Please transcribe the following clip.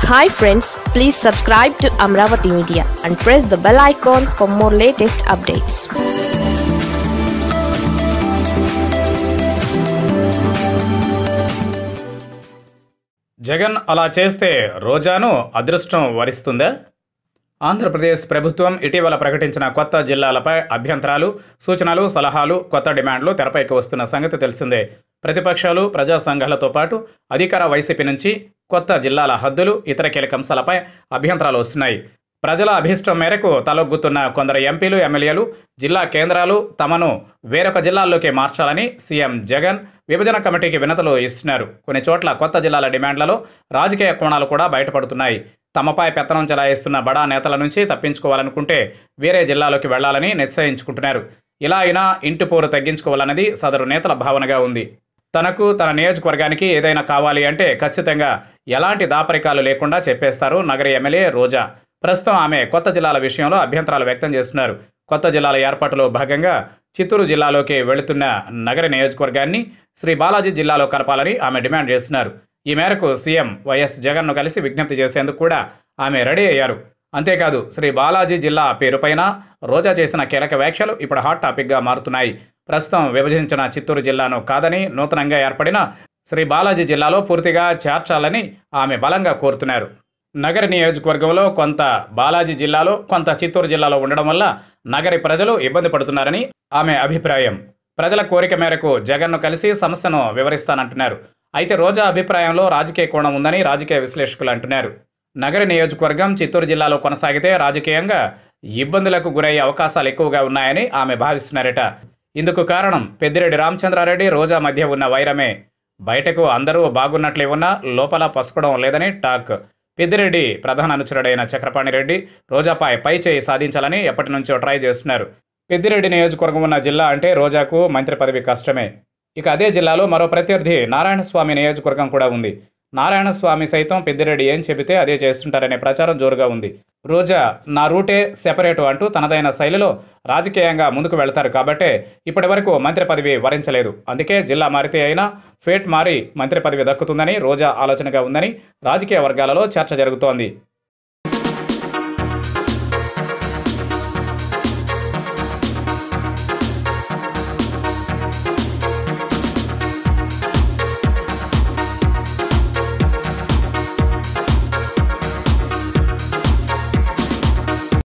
hi friends please subscribe to Amaravati media and press the bell icon for more latest updates Jagan అలా చేస్తే రోజాను అదృష్టం వరిస్తుందా ఆంధ్రప్రదేశ్ ప్రభుత్వం ఇటీవల ప్రకటించిన కొత్త జిల్లాలపై అభ్యంతరాలు సూచనలు సలహాలు కొత్త డిమాండ్లు తెరపైకి వస్తున్న సంగతి తెలిసిందే ప్రతిపక్షాలు ప్రజా సంఘాలతో పాటు అధికార వైసీపీ నుంచి కొత్త జిల్లాల హద్దులు ఇతర కీలక అంశాలపై అభ్యంతరాలు వస్తున్నాయి ప్రజల అభీష్టం మేరకు తలొగ్గుతున్న కొందరు ఎంపీలు ఎమ్మెల్యేలు జిల్లా కేంద్రాలు తమను వేరొక జిల్లాల్లోకి మార్చాలని సీఎం జగన్ విభజన కమిటీకి వినతులు ఇస్తున్నారు కొన్ని చోట్ల కొత్త జిల్లాల డిమాండ్లలో రాజకీయ కోణాలు కూడా బయటపడుతున్నాయి తమపై పెత్తనం చెలాయిస్తున్న బడా నేతల నుంచి తప్పించుకోవాలనుకుంటే వేరే జిల్లాలోకి వెళ్లాలని నిశ్చయించుకుంటున్నారు ఇలా అయినా ఇంటి పోరు తగ్గించుకోవాలన్నది సదరు నేతల భావనగా ఉంది తనకు తన నియోజకవర్గానికి ఏదైనా కావాలి అంటే ఖచ్చితంగా ఎలాంటి దాపరికాలు లేకుండా చెప్పేస్తారు నగరి ఎమ్మెల్యే రోజా ప్రస్తుతం ఆమె కొత్త జిల్లాల విషయంలో అభ్యంతరాలు వ్యక్తం చేస్తున్నారు కొత్త జిల్లాల ఏర్పాటులో భాగంగా చిత్తూరు జిల్లాలోకి వెళుతున్న నగర నియోజకవర్గాన్ని శ్రీ బాలాజీ జిల్లాలో కలపాలని ఆమె డిమాండ్ చేస్తున్నారు ఈ మేరకు సీఎం వైఎస్ జగన్ను కలిసి విజ్ఞప్తి చేసేందుకు కూడా ఆమె రెడీ అయ్యారు అంతేకాదు శ్రీ బాలాజీ జిల్లా పేరుపైన రోజా చేసిన కీలక వ్యాఖ్యలు ఇప్పుడు హాట్ టాపిక్గా మారుతున్నాయి ప్రస్తుతం విభజించిన చిత్తూరు జిల్లాను కాదని నూతనంగా ఏర్పడిన శ్రీ బాలాజీ జిల్లాలో పూర్తిగా చేర్చాలని ఆమె బలంగా కోరుతున్నారు నగర నియోజకవర్గంలో కొంత బాలాజీ జిల్లాలో కొంత చిత్తూరు జిల్లాలో ఉండడం వల్ల నగరి ప్రజలు ఇబ్బంది పడుతున్నారని ఆమె అభిప్రాయం ప్రజల కోరిక మేరకు జగన్ను కలిసి సమస్యను వివరిస్తానంటున్నారు అయితే రోజా అభిప్రాయంలో రాజకీయ కోణం ఉందని రాజకీయ విశ్లేషకులు అంటున్నారు నగర నియోజకవర్గం చిత్తూరు జిల్లాలో కొనసాగితే రాజకీయంగా ఇబ్బందులకు గురయ్యే అవకాశాలు ఎక్కువగా ఉన్నాయని ఆమె భావిస్తున్నారట ఇందుకు కారణం పెద్దిరెడ్డి రామచంద్రారెడ్డి రోజా మధ్య ఉన్న వైరమే బయటకు అందరూ బాగున్నట్లే ఉన్నా లోపల పసుకడం లేదని టాక్ పెద్దిరెడ్డి ప్రధాన అనుచరుడైన చక్రపాణి రెడ్డి రోజాపై పై చేయి సాధించాలని ఎప్పటి నుంచో ట్రై చేస్తున్నారు పెద్దిరెడ్డి నియోజకవర్గం ఉన్న జిల్లా అంటే రోజాకు మంత్రి పదవి కష్టమే ఇక అదే జిల్లాలో మరో ప్రత్యర్థి నారాయణస్వామి నియోజకవర్గం కూడా ఉంది నారాయణస్వామి సైతం పెద్దిరెడ్డి ఏం చెబితే అదే చేస్తుంటారనే ప్రచారం జోరుగా ఉంది రోజా నా రూటే సెపరేటు అంటూ తనదైన శైలిలో రాజకీయంగా ముందుకు వెళ్తారు కాబట్టే ఇప్పటి వరకు మంత్రి పదవి వరించలేదు అందుకే జిల్లా మారితే అయినా ఫేట్ మారి మంత్రి పదవి దక్కుతుందని రోజా ఆలోచనగా ఉందని రాజకీయ వర్గాలలో చర్చ జరుగుతోంది